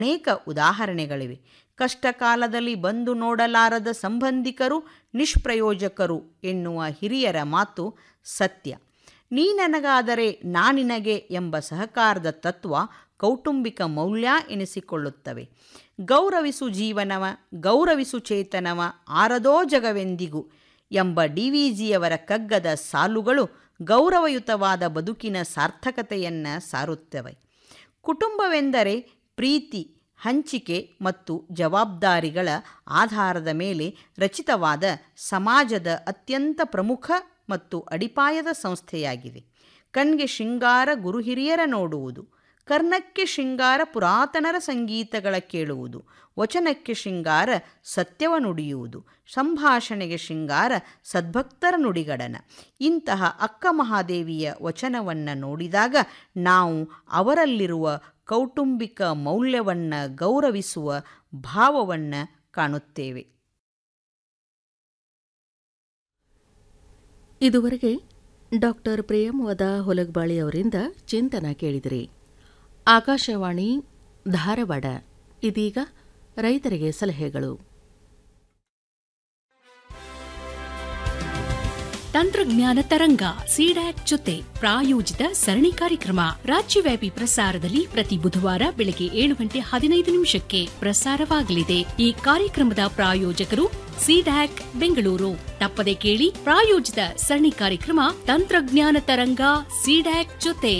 ಅನೇಕ ಉದಾಹರಣೆಗಳಿವೆ ಕಷ್ಟಕಾಲದಲ್ಲಿ ಬಂದು ನೋಡಲಾರದ ಸಂಬಂಧಿಕರು ನಿಷ್ಪ್ರಯೋಜಕರು ಎನ್ನುವ ಹಿರಿಯರ ಮಾತು ಸತ್ಯ ನೀ ನನಗಾದರೆ ನಾನಿನಗೆ ಎಂಬ ಸಹಕಾರದ ತತ್ವ ಕೌಟುಂಬಿಕ ಮೌಲ್ಯ ಎನಿಸಿಕೊಳ್ಳುತ್ತವೆ ಗೌರವಿಸು ಜೀವನವ ಗೌರವಿಸು ಚೇತನವ ಆರದೋ ಜಗವೆಂದಿಗೂ ಎಂಬ ಡಿ ವಿ ಜಿಯವರ ಕಗ್ಗದ ಸಾಲುಗಳು ಗೌರವಯುತವಾದ ಬದುಕಿನ ಸಾರ್ಥಕತೆಯನ್ನು ಸಾರುತ್ತವೆ ಕುಟುಂಬವೆಂದರೆ ಪ್ರೀತಿ ಹಂಚಿಕೆ ಮತ್ತು ಜವಾಬ್ದಾರಿಗಳ ಆಧಾರದ ಮೇಲೆ ರಚಿತವಾದ ಸಮಾಜದ ಅತ್ಯಂತ ಪ್ರಮುಖ ಮತ್ತು ಅಡಿಪಾಯದ ಸಂಸ್ಥೆಯಾಗಿದೆ ಕಣ್ಗೆ ಶೃಂಗಾರ ಗುರುಹಿರಿಯರ ನೋಡುವುದು ಕರ್ಣಕ್ಕೆ ಶೃಂಗಾರ ಪುರಾತನರ ಸಂಗೀತಗಳ ಕೇಳುವುದು ವಚನಕ್ಕೆ ಶೃಂಗಾರ ಸತ್ಯವ ನುಡಿಯುವುದು ಸಂಭಾಷಣೆಗೆ ಶೃಂಗಾರ ಸದ್ಭಕ್ತರ ನುಡಿಗಡನ ಇಂತಹ ಅಕ್ಕ ಮಹಾದೇವಿಯ ವಚನವನ್ನು ನೋಡಿದಾಗ ನಾವು ಅವರಲ್ಲಿರುವ ಕೌಟುಂಬಿಕ ಮೌಲ್ಯವನ್ನು ಗೌರವಿಸುವ ಭಾವವನ್ನು ಕಾಣುತ್ತೇವೆ ಇದುವರೆಗೆ ಡಾಕ್ಟರ್ ಪ್ರಿಯಂವದ ಹೊಲಗಬಾಳಿ ಅವರಿಂದ ಚಿಂತನ ಕೇಳಿದಿರಿ ಆಕಾಶವಾಣಿ ಧಾರವಾಡ ಇದೀಗ ರೈತರಿಗೆ ಸಲಹೆಗಳು ತಂತ್ರಜ್ಞಾನ ತರಂಗ ಸಿಡ್ಯಾಕ್ ಜೊತೆ ಪ್ರಾಯೋಜಿತ ಸರಣಿ ಕಾರ್ಯಕ್ರಮ ರಾಜ್ಯವ್ಯಾಪಿ ಪ್ರಸಾರದಲ್ಲಿ ಪ್ರತಿ ಬುಧವಾರ ಬೆಳಗ್ಗೆ ಏಳು ಗಂಟೆ ಹದಿನೈದು ನಿಮಿಷಕ್ಕೆ ಪ್ರಸಾರವಾಗಲಿದೆ ಈ ಕಾರ್ಯಕ್ರಮದ ಪ್ರಾಯೋಜಕರು ಸಿಡ್ಯಾಕ್ ಬೆಂಗಳೂರು ತಪ್ಪದೆ ಕೇಳಿ ಪ್ರಾಯೋಜಿತ ಸರಣಿ ಕಾರ್ಯಕ್ರಮ ತಂತ್ರಜ್ಞಾನ ತರಂಗ ಸಿಡ್ಯಾಕ್ ಜೊತೆ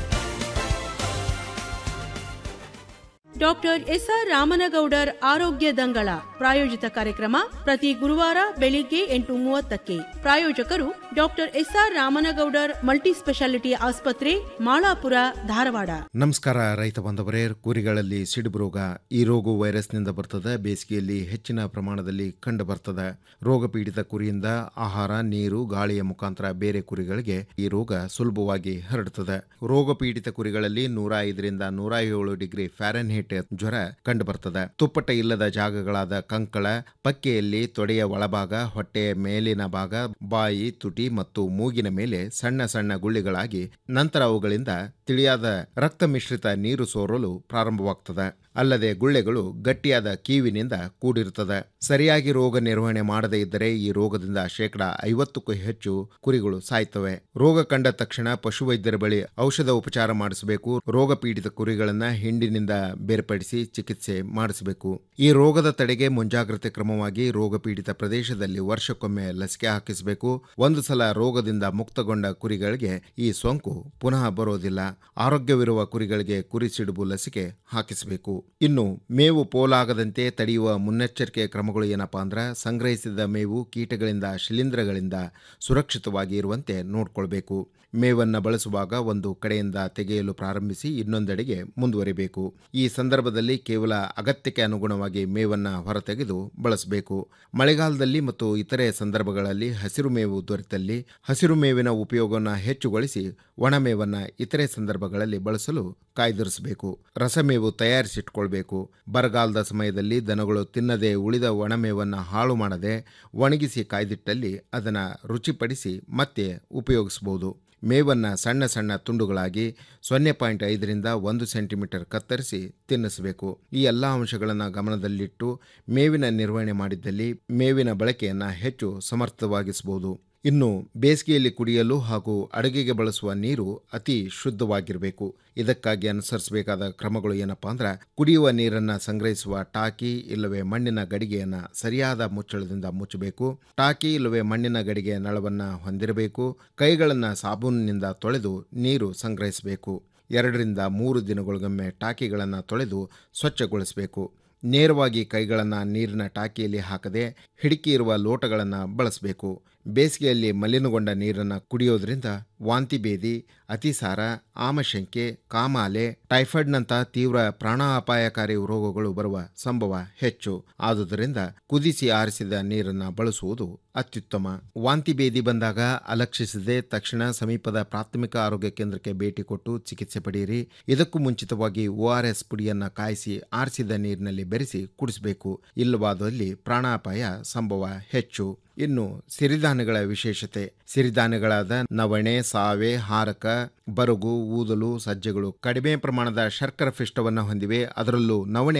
ಡಾಕ್ಟರ್ ಎಸ್ಆರ್ ರಾಮನಗೌಡರ್ ಆರೋಗ್ಯ ದಂಗಳ ಪ್ರಾಯೋಜಿತ ಕಾರ್ಯಕ್ರಮ ಪ್ರತಿ ಗುರುವಾರ ಬೆಳಿಗ್ಗೆ ಎಂಟು ಮೂವತ್ತಕ್ಕೆ ಪ್ರಾಯೋಜಕರು doctor S R Ramanagoudar multi speciality ಆಸ್ಪತ್ರೆ ಮಾಳಾಪುರ ಧಾರವಾಡ ನಮಸ್ಕಾರ ರೈತ ಬಾಂಧವರೇ ಕುರಿಗಳಲ್ಲಿ ಸಿಡುಬು ರೋಗ ಈ ರೋಗವು ವೈರಸ್ನಿಂದ ಬರ್ತದೆ ಬೇಸಿಗೆಯಲ್ಲಿ ಹೆಚ್ಚಿನ ಪ್ರಮಾಣದಲ್ಲಿ ಕಂಡು ಬರ್ತದೆ ರೋಗ ಪೀಡಿತ ಕುರಿಯಿಂದ ಆಹಾರ ನೀರು ಗಾಳಿಯ ಮುಖಾಂತರ ಬೇರೆ ಕುರಿಗಳಿಗೆ ಈ ರೋಗ ಸುಲಭವಾಗಿ ಹರಡುತ್ತದೆ ರೋಗ ಪೀಡಿತ ಕುರಿಗಳಲ್ಲಿ ನೂರ ಐದರಿಂದ ನೂರ ಏಳು ಡಿಗ್ರಿ ಫ್ಯಾರನ್ಹೀಟ್ ಜ್ವರ ಕಂಡು ಬರ್ತದೆ ತುಪ್ಪಟ ಇಲ್ಲದ ಜಾಗಗಳಾದ ಕಂಕಳ ಪಕ್ಕೆಯಲ್ಲಿ ತೊಡೆಯ ಒಳಭಾಗ ಹೊಟ್ಟೆಯ ಮೇಲಿನ ಭಾಗ ಬಾಯಿ ತುಟಿ ಮತ್ತು ಮೂಗಿನ ಮೇಲೆ ಸಣ್ಣ ಸಣ್ಣ ಗುಳ್ಳಿಗಳಾಗಿ ನಂತರ ಅವುಗಳಿಂದ ತಿಳಿಯಾದ ರಕ್ತ ಮಿಶ್ರಿತ ನೀರು ಸೋರಲು ಪ್ರಾರಂಭವಾಗ್ತದೆ ಅಲ್ಲದೆ ಗುಳ್ಳೆಗಳು ಗಟ್ಟಿಯಾದ ಕೀವಿನಿಂದ ಕೂಡಿರುತ್ತದೆ ಸರಿಯಾಗಿ ರೋಗ ನಿರ್ವಹಣೆ ಮಾಡದೇ ಇದ್ದರೆ ಈ ರೋಗದಿಂದ ಶೇಕಡಾ ಐವತ್ತಕ್ಕೂ ಹೆಚ್ಚು ಕುರಿಗಳು ಸಾಯ್ತವೆ ರೋಗ ಕಂಡ ತಕ್ಷಣ ಪಶುವೈದ್ಯರ ಬಳಿ ಔಷಧ ಉಪಚಾರ ಮಾಡಿಸಬೇಕು ರೋಗ ಪೀಡಿತ ಕುರಿಗಳನ್ನ ಹಿಂಡಿನಿಂದ ಬೇರ್ಪಡಿಸಿ ಚಿಕಿತ್ಸೆ ಮಾಡಿಸಬೇಕು ಈ ರೋಗದ ತಡೆಗೆ ಮುಂಜಾಗ್ರತೆ ಕ್ರಮವಾಗಿ ರೋಗ ಪೀಡಿತ ಪ್ರದೇಶದಲ್ಲಿ ವರ್ಷಕ್ಕೊಮ್ಮೆ ಲಸಿಕೆ ಹಾಕಿಸಬೇಕು ಒಂದು ಸಲ ರೋಗದಿಂದ ಮುಕ್ತಗೊಂಡ ಕುರಿಗಳಿಗೆ ಈ ಸೋಂಕು ಪುನಃ ಬರೋದಿಲ್ಲ ಆರೋಗ್ಯವಿರುವ ಕುರಿಗಳಿಗೆ ಕುರಿ ಸಿಡುಬು ಲಸಿಕೆ ಹಾಕಿಸಬೇಕು ಇನ್ನು ಮೇವು ಪೋಲಾಗದಂತೆ ತಡೆಯುವ ಮುನ್ನೆಚ್ಚರಿಕೆ ಕ್ರಮಗಳು ಏನಪ್ಪಾ ಅಂದ್ರೆ ಸಂಗ್ರಹಿಸಿದ ಮೇವು ಕೀಟಗಳಿಂದ ಶಿಲೀಂಧ್ರಗಳಿಂದ ಸುರಕ್ಷಿತವಾಗಿ ಇರುವಂತೆ ನೋಡ್ಕೊಳ್ಬೇಕು ಮೇವನ್ನು ಬಳಸುವಾಗ ಒಂದು ಕಡೆಯಿಂದ ತೆಗೆಯಲು ಪ್ರಾರಂಭಿಸಿ ಇನ್ನೊಂದೆಡೆಗೆ ಮುಂದುವರಿಬೇಕು ಈ ಸಂದರ್ಭದಲ್ಲಿ ಕೇವಲ ಅಗತ್ಯಕ್ಕೆ ಅನುಗುಣವಾಗಿ ಮೇವನ್ನು ಹೊರತೆಗೆದು ಬಳಸಬೇಕು ಮಳೆಗಾಲದಲ್ಲಿ ಮತ್ತು ಇತರೆ ಸಂದರ್ಭಗಳಲ್ಲಿ ಹಸಿರು ಮೇವು ದೊರೆತಲ್ಲಿ ಹಸಿರು ಮೇವಿನ ಉಪಯೋಗವನ್ನು ಹೆಚ್ಚುಗೊಳಿಸಿ ಒಣಮೇವನ್ನು ಇತರೆ ಸಂದರ್ಭಗಳಲ್ಲಿ ಬಳಸಲು ಕಾಯ್ದಿರಿಸಬೇಕು ರಸಮೇವು ತಯಾರಿಸಿಟ್ಕೊಳ್ಬೇಕು ಬರಗಾಲದ ಸಮಯದಲ್ಲಿ ದನಗಳು ತಿನ್ನದೆ ಉಳಿದ ಒಣಮೇವನ್ನು ಹಾಳು ಮಾಡದೆ ಒಣಗಿಸಿ ಕಾಯ್ದಿಟ್ಟಲ್ಲಿ ಅದನ್ನು ರುಚಿಪಡಿಸಿ ಮತ್ತೆ ಉಪಯೋಗಿಸಬಹುದು ಮೇವನ್ನು ಸಣ್ಣ ಸಣ್ಣ ತುಂಡುಗಳಾಗಿ ಸೊನ್ನೆ ಪಾಯಿಂಟ್ ಐದರಿಂದ ಒಂದು ಸೆಂಟಿಮೀಟರ್ ಕತ್ತರಿಸಿ ತಿನ್ನಿಸಬೇಕು ಈ ಎಲ್ಲ ಅಂಶಗಳನ್ನು ಗಮನದಲ್ಲಿಟ್ಟು ಮೇವಿನ ನಿರ್ವಹಣೆ ಮಾಡಿದ್ದಲ್ಲಿ ಮೇವಿನ ಬಳಕೆಯನ್ನು ಹೆಚ್ಚು ಸಮರ್ಥವಾಗಿಸಬಹುದು ಇನ್ನು ಬೇಸಿಗೆಯಲ್ಲಿ ಕುಡಿಯಲು ಹಾಗೂ ಅಡುಗೆಗೆ ಬಳಸುವ ನೀರು ಅತಿ ಶುದ್ಧವಾಗಿರಬೇಕು ಇದಕ್ಕಾಗಿ ಅನುಸರಿಸಬೇಕಾದ ಕ್ರಮಗಳು ಏನಪ್ಪಾ ಅಂದ್ರೆ ಕುಡಿಯುವ ನೀರನ್ನು ಸಂಗ್ರಹಿಸುವ ಟಾಕಿ ಇಲ್ಲವೇ ಮಣ್ಣಿನ ಗಡಿಗೆಯನ್ನು ಸರಿಯಾದ ಮುಚ್ಚಳದಿಂದ ಮುಚ್ಚಬೇಕು ಟಾಕಿ ಇಲ್ಲವೇ ಮಣ್ಣಿನ ಗಡಿಗೆಯ ನಳವನ್ನು ಹೊಂದಿರಬೇಕು ಕೈಗಳನ್ನು ಸಾಬೂನಿನಿಂದ ತೊಳೆದು ನೀರು ಸಂಗ್ರಹಿಸಬೇಕು ಎರಡರಿಂದ ಮೂರು ದಿನಗಳಿಗೊಮ್ಮೆ ಟಾಕಿಗಳನ್ನು ತೊಳೆದು ಸ್ವಚ್ಛಗೊಳಿಸಬೇಕು ನೇರವಾಗಿ ಕೈಗಳನ್ನು ನೀರಿನ ಟಾಕಿಯಲ್ಲಿ ಹಾಕದೆ ಹಿಡಿಕಿ ಇರುವ ಲೋಟಗಳನ್ನು ಬಳಸಬೇಕು ಬೇಸಿಗೆಯಲ್ಲಿ ಮಲಿನಗೊಂಡ ನೀರನ್ನು ಕುಡಿಯೋದ್ರಿಂದ ವಾಂತಿ ಭೇದಿ ಅತಿಸಾರ ಆಮಶಂಕೆ ಕಾಮಾಲೆ ಟೈಫಾಯ್ಡ್ನಂಥ ತೀವ್ರ ಪ್ರಾಣಾಪಾಯಕಾರಿ ರೋಗಗಳು ಬರುವ ಸಂಭವ ಹೆಚ್ಚು ಆದುದರಿಂದ ಕುದಿಸಿ ಆರಿಸಿದ ನೀರನ್ನು ಬಳಸುವುದು ಅತ್ಯುತ್ತಮ ವಾಂತಿ ಭೇದಿ ಬಂದಾಗ ಅಲಕ್ಷಿಸದೆ ತಕ್ಷಣ ಸಮೀಪದ ಪ್ರಾಥಮಿಕ ಆರೋಗ್ಯ ಕೇಂದ್ರಕ್ಕೆ ಭೇಟಿ ಕೊಟ್ಟು ಚಿಕಿತ್ಸೆ ಪಡೆಯಿರಿ ಇದಕ್ಕೂ ಮುಂಚಿತವಾಗಿ ಒ ಆರ್ ಎಸ್ ಪುಡಿಯನ್ನು ಕಾಯಿಸಿ ಆರಿಸಿದ ನೀರಿನಲ್ಲಿ ಬೆರೆಸಿ ಕುಡಿಸಬೇಕು ಇಲ್ಲವಾದಲ್ಲಿ ಪ್ರಾಣಾಪಾಯ ಸಂಭವ ಹೆಚ್ಚು ಇನ್ನು ಸಿರಿಧಾನ್ಯಗಳ ವಿಶೇಷತೆ ಸಿರಿಧಾನ್ಯಗಳಾದ ನವಣೆ ಸಾವೆ ಹಾರಕ ಬರಗು ಊದಲು ಸಜ್ಜೆಗಳು ಕಡಿಮೆ ಪ್ರಮಾಣದ ಶರ್ಕರ ಪಿಷ್ಟವನ್ನು ಹೊಂದಿವೆ ಅದರಲ್ಲೂ ನವಣೆ